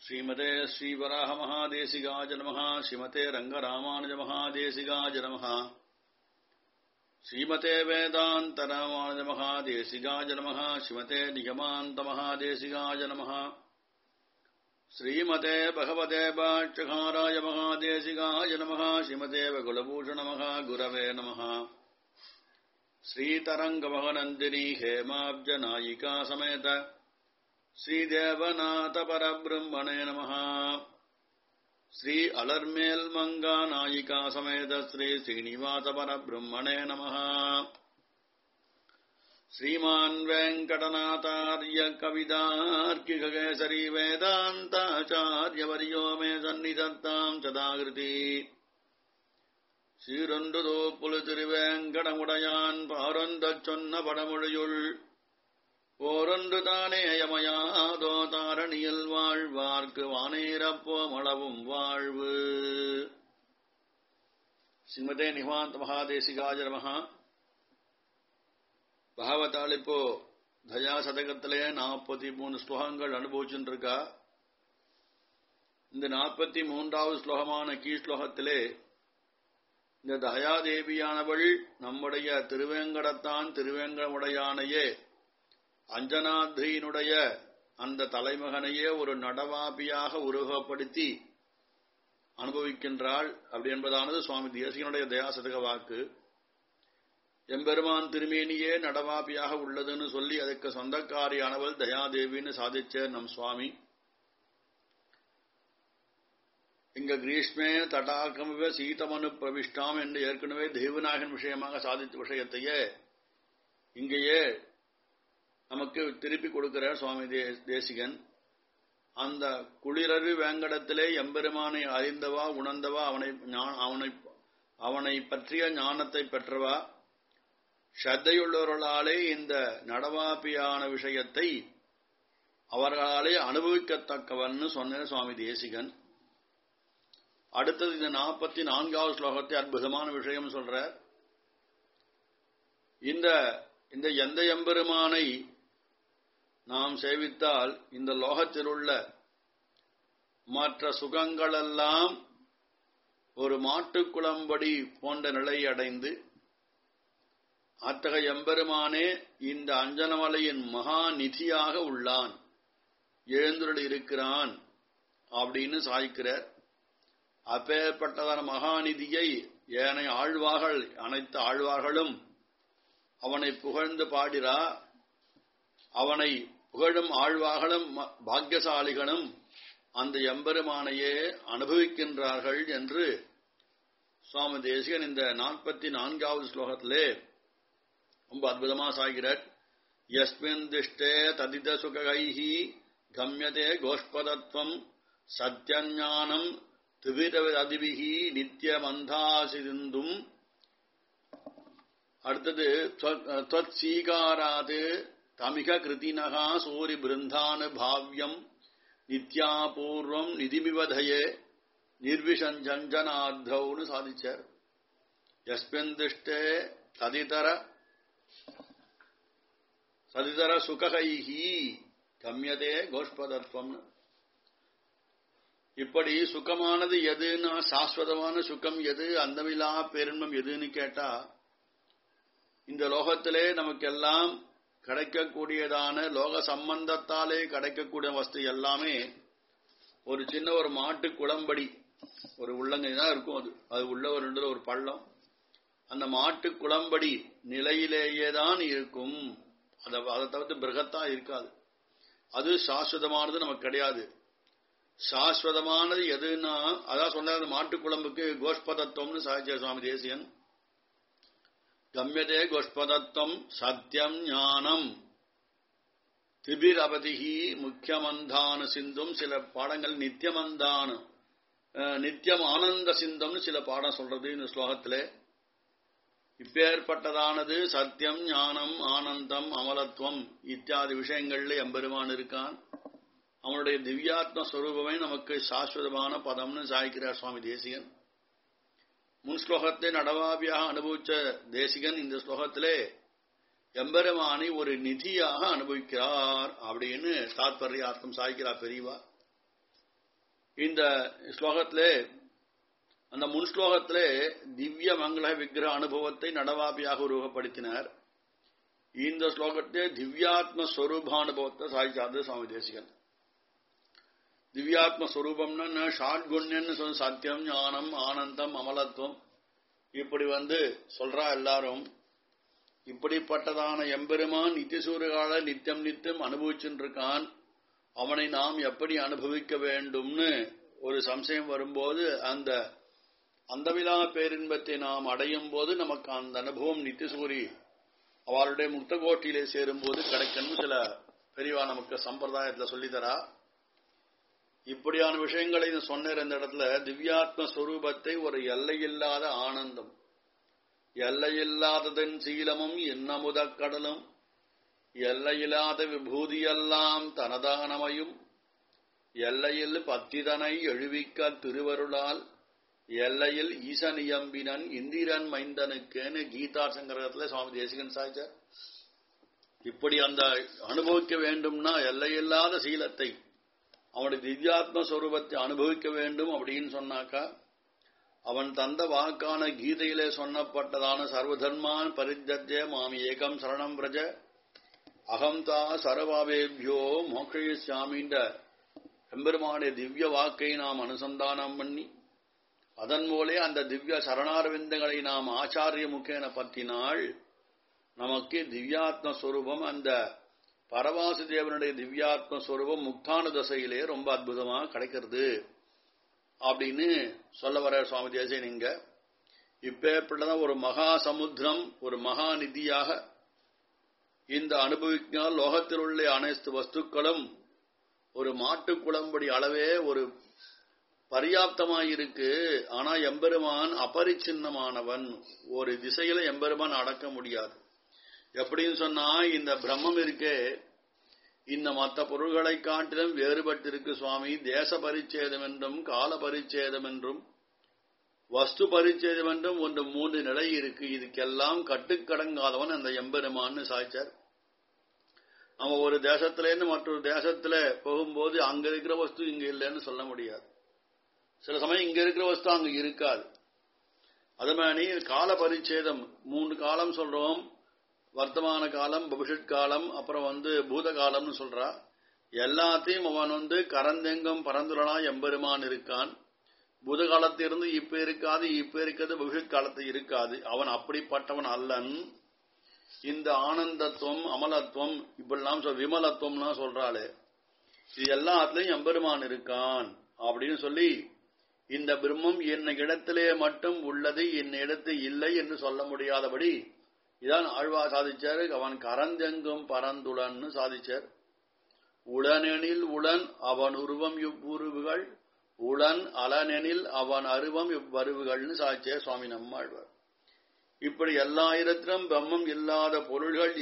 श्रीमते श्रीवराहमहादेशिकाय नमः श्रीमते रङ्गरामानुजमहादेशिकाय नमः श्रीमते वेदान्तरामानुजमहादेशिकाय नमः श्रीमते निगमान्तमहादेशिकाय नमः श्रीमते भगवते भाष्यकाराय महादेशिकाय नमः श्रीमते कुलभूषणमः गुरवे नमः श्रीतरङ्गमहनन्दिनी हेमाब्जनायिका समेत श्रीदेवनाथपरब्रह्मणे नमः श्री अलर्मेल् मङ्गा नायिका समेत श्री श्रीनिवासपरब्रह्मणे नमः श्रीमान् वेङ्कटनाथार्य कविदार्किककेसरी वेदान्ताचार्यवर्यो मे सन्निधत्ताम् सदाकृति சீரொன்றுதோ புலு திருவேங்கடமுடையான் பாரொந்தச் சொன்ன படமொழியுள் ஓரொன்று தானே யமயாதோ தாரணியில் வாழ்வார்க்கு வானேரப்போ மளவும் வாழ்வு ஸ்ரீமதே நிவாந்த மகாதேசிகாஜ நமஹா பகவத்தால் இப்போ தயா சதகத்திலே நாற்பத்தி மூணு ஸ்லோகங்கள் அனுபவிச்சுட்டு இருக்கா இந்த நாற்பத்தி மூன்றாவது ஸ்லோகமான கீ ஸ்லோகத்திலே இந்த தயாதேவியானவள் நம்முடைய திருவேங்கடத்தான் திருவேங்கடமுடையானையே அஞ்சனாத்ரியினுடைய அந்த தலைமகனையே ஒரு நடவாபியாக உருவகப்படுத்தி அனுபவிக்கின்றாள் அப்படி என்பதானது சுவாமி தேசிகனுடைய தயாசதக வாக்கு எம்பெருமான் திருமேனியே நடவாபியாக உள்ளதுன்னு சொல்லி அதுக்கு சொந்தக்காரியானவள் தயாதேவின்னு சாதிச்ச நம் சுவாமி இங்க கிரீஷ்மே தடாகமிவ சீதமனு பிரவிஷ்டாம் என்று ஏற்கனவே தெய்வநாயகன் விஷயமாக சாதித்த விஷயத்தையே இங்கேயே நமக்கு திருப்பி கொடுக்கிறார் சுவாமி தேசிகன் அந்த குளிரறி வேங்கடத்திலே எம்பெருமானை அறிந்தவா உணர்ந்தவா அவனை அவனை அவனை பற்றிய ஞானத்தை பெற்றவா ஸ்ரத்தையுள்ளவர்களாலே இந்த நடவாப்பியான விஷயத்தை அவர்களாலே அனுபவிக்கத்தக்கவன்னு சொன்ன சுவாமி தேசிகன் அடுத்தது இந்த நாற்பத்தி நான்காவது ஸ்லோகத்தை அற்புதமான விஷயம் சொல்ற இந்த இந்த எந்த எம்பெருமானை நாம் சேவித்தால் இந்த லோகத்தில் உள்ள மற்ற சுகங்களெல்லாம் ஒரு மாட்டுக்குளம்படி போன்ற நிலை அடைந்து அத்தகைய எம்பெருமானே இந்த அஞ்சனமலையின் மகா நிதியாக உள்ளான் எழுந்துள்ள இருக்கிறான் அப்படின்னு சாய்க்கிறார் அப்பேற்பட்டதான மகாநிதியை ஏனைய ஆழ்வார்கள் அனைத்து ஆழ்வார்களும் அவனை புகழ்ந்து பாடிரா அவனை புகழும் ஆழ்வார்களும் பாக்கியசாலிகளும் அந்த எம்பெருமானையே அனுபவிக்கின்றார்கள் என்று சுவாமி தேசிகன் இந்த நாற்பத்தி நான்காவது ஸ்லோகத்திலே ரொம்ப அற்புதமா சாகிறார் யஸ்மின் திஷ்டே ததித சுகைஹி கம்யதே கோஷ்பதத்வம் சத்தியஞானம் திவிரதிபிகி நித்தியமந்தாசிந்தும் அடுத்தது சீகாராது தமிக கிருதினகா சூரி பிருந்தானு பாவியம் நித்யாபூர்வம் நிதிமிவதயே நிர்விஷஞ்சனாத்தவுன்னு சாதிச்சார் யஸ்மின் திருஷ்டே சதிதர சதிதர சுககைஹி கம்யதே கோஷ்பதத்வம்னு இப்படி சுகமானது எதுன்னா சாஸ்வதமான சுகம் எது அந்தமில்லா பேரின்பம் எதுன்னு கேட்டா இந்த லோகத்திலே நமக்கெல்லாம் கிடைக்கக்கூடியதான லோக சம்பந்தத்தாலே கிடைக்கக்கூடிய வஸ்து எல்லாமே ஒரு சின்ன ஒரு மாட்டு குளம்படி ஒரு உள்ளங்கை தான் இருக்கும் அது அது உள்ள ஒரு ரெண்டு ஒரு பள்ளம் அந்த மாட்டு குளம்படி நிலையிலேயே தான் இருக்கும் அதை அதை தவிர்த்து பிருகத்தா இருக்காது அது சாஸ்வதமானது நமக்கு கிடையாது சாஸ்வதமானது எதுன்னா அதான் சொன்ன மாட்டு குழம்புக்கு கோஷ்பதத்துவம்னு சாதிச்ச சுவாமி தேசியன் கம்யதே கோஷ்பதத்துவம் சத்தியம் ஞானம் திபிர் அவதிகி முக்கியமந்தான சிந்தும் சில பாடங்கள் நித்தியமந்தான நித்தியம் ஆனந்த சிந்தம்னு சில பாடம் சொல்றது இந்த ஸ்லோகத்திலே இப்பேற்பட்டதானது சத்தியம் ஞானம் ஆனந்தம் அமலத்துவம் இத்தியாதி விஷயங்கள்ல எம்பெருமான் இருக்கான் அவனுடைய திவ்யாத்ம ஸ்வரூபமே நமக்கு சாஸ்வதமான பதம்னு சாய்க்கிறார் சுவாமி தேசிகன் முன் ஸ்லோகத்தை நடவாபியாக அனுபவிச்ச தேசிகன் இந்த ஸ்லோகத்திலே எம்பெருமானை ஒரு நிதியாக அனுபவிக்கிறார் அப்படின்னு தாத்பரியார்த்தம் சாய்க்கிறார் பெரியவா இந்த ஸ்லோகத்திலே அந்த முன் ஸ்லோகத்திலே திவ்ய மங்கள விக்கிரக அனுபவத்தை நடவாபியாக உருவப்படுத்தினார் இந்த ஸ்லோகத்திலே திவ்யாத்ம ஸ்வரூபானுபவத்தை சாதிச்சாது சுவாமி தேசிகன் திவ்யாத்ம ஸ்வரூபம்னா ஷாட்குண்யன்னு சொல்ல சத்தியம் ஞானம் ஆனந்தம் அமலத்துவம் இப்படி வந்து சொல்றா எல்லாரும் இப்படிப்பட்டதான எம்பெருமான் நித்தியசூரகால நித்தியம் நித்தியம் அனுபவிச்சுட்டு இருக்கான் அவனை நாம் எப்படி அனுபவிக்க வேண்டும்னு ஒரு சம்சயம் வரும்போது அந்த அந்தவிழா பேரின்பத்தை நாம் அடையும் போது நமக்கு அந்த அனுபவம் நித்தியசூரி அவளுடைய முக்த கோட்டியிலே சேரும் போது கிடைக்கணும் சில பெரியவா நமக்கு சம்பிரதாயத்துல சொல்லித்தரா இப்படியான விஷயங்களை சொன்ன இந்த இடத்துல திவ்யாத்ம ஸ்வரூபத்தை ஒரு எல்லையில்லாத ஆனந்தம் எல்லையில்லாததன் சீலமும் இன்னமுத கடலும் எல்லையில்லாத விபூதியெல்லாம் தனதானமையும் எல்லையில் பத்திதனை எழுவிக்க திருவருளால் எல்லையில் ஈசனியம்பினன் இந்திரன் மைந்தனுக்குன்னு கீதா சங்கரகத்துல சுவாமி தேசிகன் சாய்ச்சார் இப்படி அந்த அனுபவிக்க வேண்டும்னா எல்லையில்லாத சீலத்தை அவனுடைய திவ்யாத்ம ஸ்வரூபத்தை அனுபவிக்க வேண்டும் அப்படின்னு சொன்னாக்கா அவன் தந்த வாக்கான கீதையிலே சொன்னப்பட்டதான சர்வதர்மான் பரித்தே மாமி ஏகம் சரணம் பிரஜ அகம்தா சரவாவேபியோ மோக்ஷயிச்சாமின்ற எம்பெருமானுடைய திவ்ய வாக்கை நாம் அனுசந்தானம் பண்ணி அதன் மூலே அந்த திவ்ய சரணாரவிந்தங்களை நாம் ஆச்சாரிய முக்கேன பற்றினால் நமக்கு திவ்யாத்ம ஸ்வரூபம் அந்த பரவாசு தேவனுடைய திவ்யாத்ம ஸ்வரூபம் முக்தான தசையிலே ரொம்ப அற்புதமா கிடைக்கிறது அப்படின்னு சொல்ல வர சுவாமி தேசியன் இங்க இப்பேற்பட்டதான் ஒரு மகா சமுத்திரம் ஒரு மகா நிதியாக இந்த அனுபவிக்கால் லோகத்தில் உள்ள அனைத்து வஸ்துக்களும் ஒரு மாட்டு குளம்படி அளவே ஒரு பரியாப்தமாயிருக்கு ஆனா எம்பெருமான் அபரிச்சின்னமானவன் ஒரு திசையில எம்பெருமான் அடக்க முடியாது எப்படின்னு சொன்னா இந்த பிரம்மம் இருக்கே இந்த மற்ற பொருள்களை காட்டிலும் வேறுபட்டிருக்கு சுவாமி தேச பரிச்சேதம் என்றும் கால பரிச்சேதம் என்றும் வஸ்து பரிச்சேதம் என்றும் ஒன்று மூன்று நிலை இருக்கு இதுக்கெல்லாம் கட்டுக்கடங்காதவன் அந்த எம்பெருமான்னு சாய்ச்சார் நம்ம ஒரு தேசத்திலேருந்து மற்றொரு தேசத்துல போகும்போது அங்க இருக்கிற வஸ்து இங்க இல்லைன்னு சொல்ல முடியாது சில சமயம் இங்க இருக்கிற வஸ்து அங்க இருக்காது அது மாதிரி கால பரிச்சேதம் மூன்று காலம் சொல்றோம் வர்த்தமான காலம் பவிஷத் காலம் அப்புறம் வந்து பூத காலம்னு சொல்றா எல்லாத்தையும் அவன் வந்து கரந்தெங்கும் பரந்துடனா எம்பெருமான் இருக்கான் பூத காலத்திலிருந்து இப்ப இருக்காது இப்ப இருக்கிறது பவிஷத் காலத்து இருக்காது அவன் அப்படிப்பட்டவன் அல்லன் இந்த ஆனந்தத்துவம் அமலத்துவம் இப்படிலாம் சொல் விமலத்துவம்லாம் சொல்றாளே இது எல்லாத்துலயும் எம்பெருமான் இருக்கான் அப்படின்னு சொல்லி இந்த பிரம்மம் என்ன இடத்திலே மட்டும் உள்ளது என் இடத்து இல்லை என்று சொல்ல முடியாதபடி இதான் ஆழ்வா சாதிச்சார் அவன் கரந்தெங்கும் பரந்துளன்னு சாதிச்சார் உடனெனில் உடன் அவன் உருவம் இவ்வுருவுகள் உடன் அலனெனில் அவன் அருவம் இவ்வருவுகள்னு சாதிச்சார் சுவாமி நம்மாழ்வார் இப்படி எல்லா இடத்திலும் பிரம்மம் இல்லாத பொருள்கள்